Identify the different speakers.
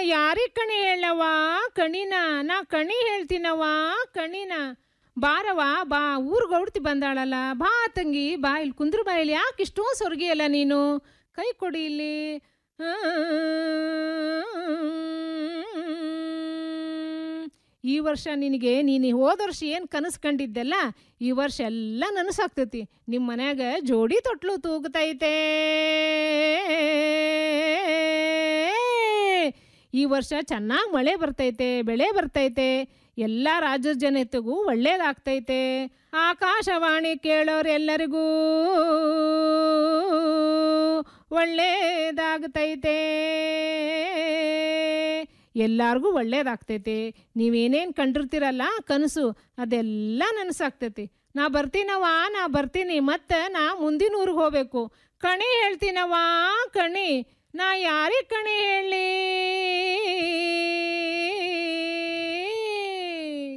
Speaker 1: ಯಾರಿಗೆ ಕಣಿ ಹೇಳವ ಕಣಿನ ನಾ ಕಣಿ ಹೇಳ್ತೀನವ ಕಣಿನ ಬಾರವ ಬಾ ಊರ್ಗ್ ಔಡ್ತಿ ಬಂದಾಳಲ್ಲ ಬಾ ತಂಗಿ ಬಾ ಇಲ್ಲಿ ಕುಂದ್ರ ಬಾ ಇಲ್ಲಿ ಯಾಕೆ ಇಷ್ಟೊಂದು ಸೊರ್ಗಿಯಲ್ಲ ನೀನು ಕೈ ಕೊಡಿ ಇಲ್ಲಿ ಈ ವರ್ಷ ನಿನಗೆ ನೀನು ಹೋದ ವರ್ಷ ಏನು ಕನಸು ಕಂಡಿದ್ದೆಲ್ಲ ಈ ವರ್ಷ ಎಲ್ಲ ನನಸಾಗ್ತೈತಿ ನಿಮ್ಮ ಮನ್ಯಾಗ ಜೋಡಿ ತೊಟ್ಲು ತೂಗ್ತೈತೆ ಈ ವರ್ಷ ಚೆನ್ನಾಗಿ ಮಳೆ ಬರ್ತೈತೆ ಬೆಳೆ ಬರ್ತೈತೆ ಎಲ್ಲ ರಾಜ್ಯದ ಜನತೆಗೂ ಒಳ್ಳೇದಾಗ್ತೈತೆ ಆಕಾಶವಾಣಿ ಕೇಳೋರೆಲ್ಲರಿಗೂ ಒಳ್ಳೇದಾಗ್ತೈತೆ ಎಲ್ಲಾರ್ಗೂ ಒಳ್ಳೇದಾಗ್ತೈತೆ ನೀವೇನೇನು ಕಂಡಿರ್ತೀರಲ್ಲ ಕನಸು ಅದೆಲ್ಲ ನನಸಾಗ್ತೈತಿ ನಾ ಬರ್ತೀನವ ನಾ ಬರ್ತೀನಿ ಮತ್ತೆ ನಾ ಮುಂದಿನ ಊರಿಗೆ ಹೋಗ್ಬೇಕು ಕಣಿ ಹೇಳ್ತೀನವ ಕಣಿ ನಾ ಯಾರಿಗೆ ಕಣಿ ಹೇಳಲಿ